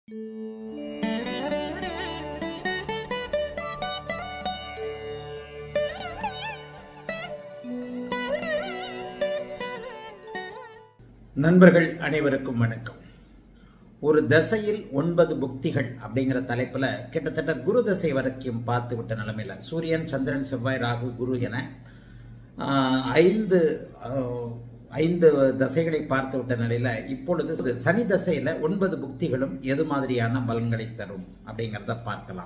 நண்பர்கள் அனைவருக்கும் வணக்கம் ஒரு தசையில் ஒன்பது புக்திகள் அப்படிங்கிற தலைப்புல கிட்டத்தட்ட குரு தசை வரைக்கும் பார்த்து விட்ட நிலைமையில சூரியன் சந்திரன் செவ்வாய் ராகு குரு என ஆஹ், ஐந்து ஆஹ், ஐந்து தசைகளை பார்த்து விட்ட நிலையில இப்பொழுது சனி தசையில ஒன்பது புக்திகளும் எது மாதிரியான பலன்களை தரும் அப்படிங்கிறத பார்க்கலாம்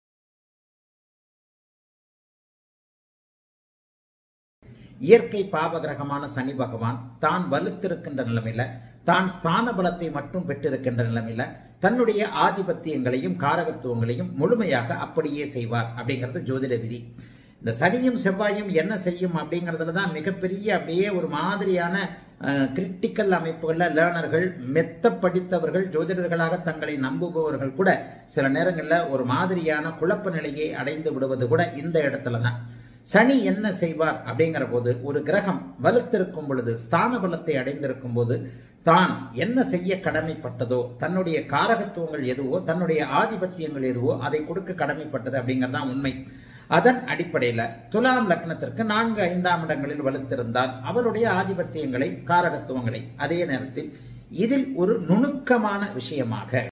இயற்கை பாவகிரகமான சனி பகவான் தான் வலுத்திருக்கின்ற நிலைமையில தான் ஸ்தான பலத்தை மட்டும் பெற்றிருக்கின்ற நிலைமையில தன்னுடைய ஆதிபத்தியங்களையும் காரகத்துவங்களையும் முழுமையாக அப்படியே செய்வார் அப்படிங்கிறது ஜோதிட விதி இந்த சனியும் செவ்வாயும் என்ன செய்யும் அப்படிங்கிறதுல தான் மிகப்பெரிய அப்படியே ஒரு மாதிரியான கிரிட்டிக்கல் அமைப்புகளில் லேர்னர்கள் மெத்த படித்தவர்கள் ஜோதிடர்களாக தங்களை நம்புபவர்கள் கூட சில நேரங்களில் ஒரு மாதிரியான குழப்ப நிலையை அடைந்து விடுவது கூட இந்த இடத்துல தான் சனி என்ன செய்வார் அப்படிங்கிற போது ஒரு கிரகம் வலுத்திருக்கும் பொழுது ஸ்தான பலத்தை அடைந்திருக்கும் போது தான் என்ன செய்ய கடமைப்பட்டதோ தன்னுடைய காரகத்துவங்கள் எதுவோ தன்னுடைய ஆதிபத்தியங்கள் எதுவோ அதை கொடுக்க கடமைப்பட்டது அப்படிங்கிறது தான் உண்மை அதன் அடிப்படையில் துலாம் லக்னத்திற்கு நான்கு ஐந்தாம் இடங்களில் வலுத்திருந்தால் அவருடைய ஆதிபத்தியங்களை காரகத்துவங்களை அதே நேரத்தில் இதில் ஒரு நுணுக்கமான விஷயமாக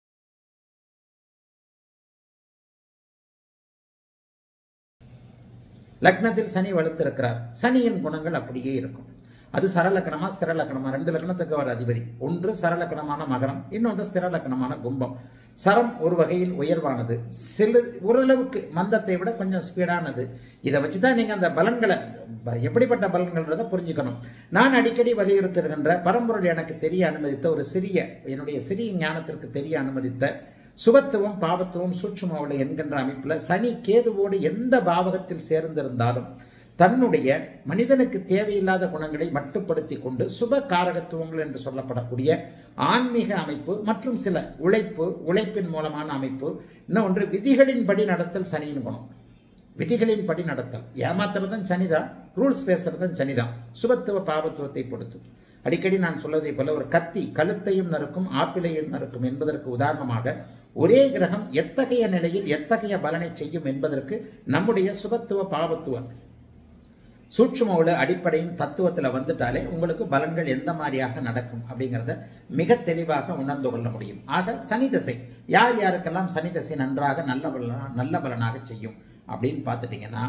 லக்னத்தில் சனி வலுத்திருக்கிறார் சனியின் குணங்கள் அப்படியே இருக்கும் அது சரலக்கணமா ஸ்திரலக்கணமா ரெண்டு லக்னத்துக்கு அவர் அதிபதி ஒன்று சரலக்கணமான மகரம் இன்னொன்று ஸ்திரலக்கணமான கும்பம் சரம் ஒரு வகையில் உயர்வானது சில ஓரளவுக்கு மந்தத்தை விட கொஞ்சம் ஸ்பீடானது இதை வச்சு தான் நீங்கள் அந்த பலன்களை ப- எப்படிப்பட்ட பலன்கள்ன்றதை புரிஞ்சுக்கணும் நான் அடிக்கடி வலியுறுத்துகின்ற பரம்பொருள் எனக்கு தெரிய அனுமதித்த ஒரு சிறிய என்னுடைய சிறிய ஞானத்திற்கு தெரிய அனுமதித்த சுபத்துவம் பாவத்துவம் சூட்சுமவளை என்கின்ற அமைப்பில் சனி கேதுவோடு எந்த பாவகத்தில் சேர்ந்திருந்தாலும் தன்னுடைய மனிதனுக்கு தேவையில்லாத குணங்களை மட்டுப்படுத்தி கொண்டு சுப காரகத்துவங்கள் என்று சொல்லப்படக்கூடிய ஆன்மீக அமைப்பு மற்றும் சில உழைப்பு உழைப்பின் மூலமான அமைப்பு இன்னொன்று விதிகளின்படி நடத்தல் சனியின் குணம் விதிகளின்படி நடத்தல் ஏமாத்துறதும் சனிதான் ரூல்ஸ் பேசுறதும் சனிதான் சுபத்துவ பாவத்துவத்தை பொறுத்து அடிக்கடி நான் சொல்வதை போல ஒரு கத்தி கழுத்தையும் நறுக்கும் ஆப்பிளையும் நறுக்கும் என்பதற்கு உதாரணமாக ஒரே கிரகம் எத்தகைய நிலையில் எத்தகைய பலனை செய்யும் என்பதற்கு நம்முடைய சுபத்துவ பாவத்துவ சூட்சுமோட அடிப்படையின் தத்துவத்தில் வந்துட்டாலே உங்களுக்கு பலன்கள் எந்த மாதிரியாக நடக்கும் அப்படிங்கிறத மிக தெளிவாக உணர்ந்து கொள்ள முடியும் ஆக சனி திசை யார் யாருக்கெல்லாம் சனி திசை நன்றாக நல்ல பலனா நல்ல பலனாக செய்யும் அப்படின்னு பார்த்துட்டீங்கன்னா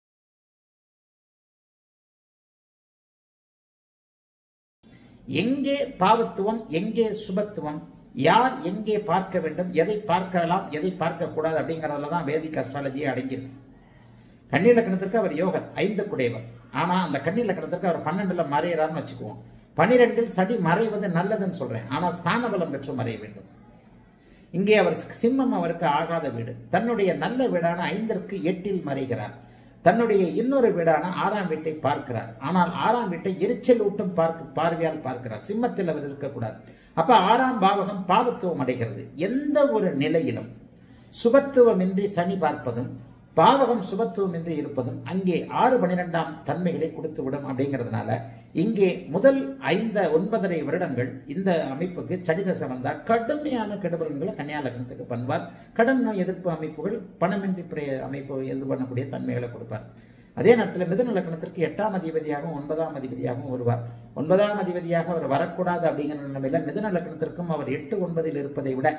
எங்கே பாவத்துவம் எங்கே சுபத்துவம் யார் எங்கே பார்க்க வேண்டும் எதை பார்க்கலாம் எதை பார்க்கக்கூடாது அப்படிங்கிறதுல தான் வேதிக் அஸ்ட்ராலஜியே அடங்கியிருக்கு கன்னி லக்னத்திற்கு அவர் யோகர் ஐந்து குடையவர் ஆனா அந்த கன்னி லக்னத்திற்கு அவர் பன்னெண்டுல மறையிறான்னு வச்சுக்குவோம் பனிரெண்டில் சனி மறைவது நல்லதுன்னு சொல்றேன் ஆனா ஸ்தான பலம் பெற்று மறைய வேண்டும் இங்கே அவர் சிம்மம் அவருக்கு ஆகாத வீடு தன்னுடைய நல்ல வீடான ஐந்திற்கு எட்டில் மறைகிறார் தன்னுடைய இன்னொரு வீடான ஆறாம் வீட்டை பார்க்கிறார் ஆனால் ஆறாம் வீட்டை எரிச்சல் ஊட்டும் பார்க்க பார்வையால் பார்க்கிறார் சிம்மத்தில் அவர் இருக்கக்கூடாது அப்ப ஆறாம் பாவகம் பாவத்துவம் அடைகிறது எந்த ஒரு நிலையிலும் சுபத்துவமின்றி சனி பார்ப்பதும் பாவகம் சுபத்துவமின்றி இருப்பதும் அங்கே ஆறு பனிரெண்டாம் தன்மைகளை கொடுத்து விடும் அப்படிங்கிறதுனால இங்கே முதல் ஐந்த ஒன்பதரை வருடங்கள் இந்த அமைப்புக்கு சனிதசை வந்தால் கடுமையான கெடுபலன்களை கன்னியா லக்னத்துக்கு பண்ணுவார் கடன் நோய் எதிர்ப்பு அமைப்புகள் பணமின்றி பிர- அமைப்பு இது பண்ணக்கூடிய தன்மைகளை கொடுப்பார் அதே நேரத்தில் மிதுன லக்னத்திற்கு எட்டாம் அதிபதியாகவும் ஒன்பதாம் அதிபதியாகவும் வருவார் ஒன்பதாம் அதிபதியாக அவர் வரக்கூடாது அப்படிங்கிற நிலைமையில மிதுன லக்னத்திற்கும் அவர் எட்டு ஒன்பதில் இருப்பதை விட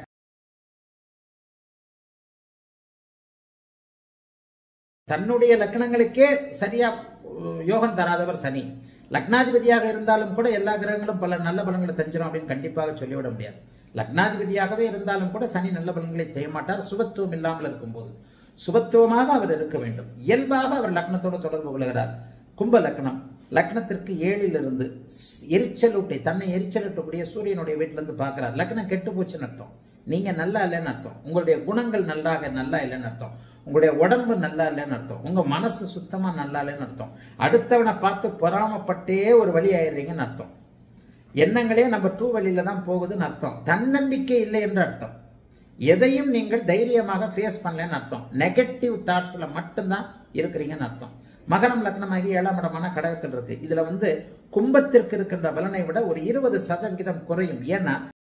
தன்னுடைய லக்னங்களுக்கே சரியா உ- யோகம் தராதவர் சனி லக்னாதிபதியாக இருந்தாலும் கூட எல்லா கிரகங்களும் பல நல்ல பலன்களை தஞ்சிரும் அப்படின்னு கண்டிப்பாக சொல்லிவிட முடியாது லக்னாதிபதியாகவே இருந்தாலும் கூட சனி நல்ல பலன்களை செய்ய மாட்டார் சுபத்துவம் இல்லாமல் இருக்கும்போது சுபத்துவமாக அவர் இருக்க வேண்டும் இயல்பாக அவர் லக்னத்தோடு தொடர்பு கொள்கிறார் கும்ப லக்னம் லக்னத்திற்கு ஏழில் இருந்து எரிச்சலூட்டை தன்னை எரிச்சலூட்டக்கூடிய சூரியனுடைய வீட்டிலிருந்து பார்க்கிறார் லக்னம் கெட்டு போச்சுன்னு அர்த்தம் நீங்க நல்லா இல்லைன்னு அர்த்தம் உங்களுடைய குணங்கள் நல்லாக நல்லா இல்லைன்னு அர்த்தம் உங்களுடைய உடம்பு நல்லா இல்லைன்னு அர்த்தம் உங்க மனசு சுத்தமா நல்லா இல்லைன்னு அர்த்தம் அடுத்தவனை பார்த்து பொறாமப்பட்டே ஒரு வழி ஆயிடுறீங்கன்னு அர்த்தம் எண்ணங்களே நம்ம டூ வழியில தான் போகுதுன்னு அர்த்தம் தன்னம்பிக்கை இல்லை என்று அர்த்தம் எதையும் நீங்கள் தைரியமாக ஃபேஸ் பண்ணலன்னு அர்த்தம் நெகட்டிவ் தாட்ஸ்ல மட்டும்தான் இருக்கிறீங்கன்னு அர்த்தம் மகரம் லக்னமாகி ஏழாம் இடமான கடகத்தில் இருக்கு இதுல வந்து கும்பத்திற்கு இருக்கின்ற பலனை விட ஒரு இருபது சதவிகிதம் குறையும் ஏன்னா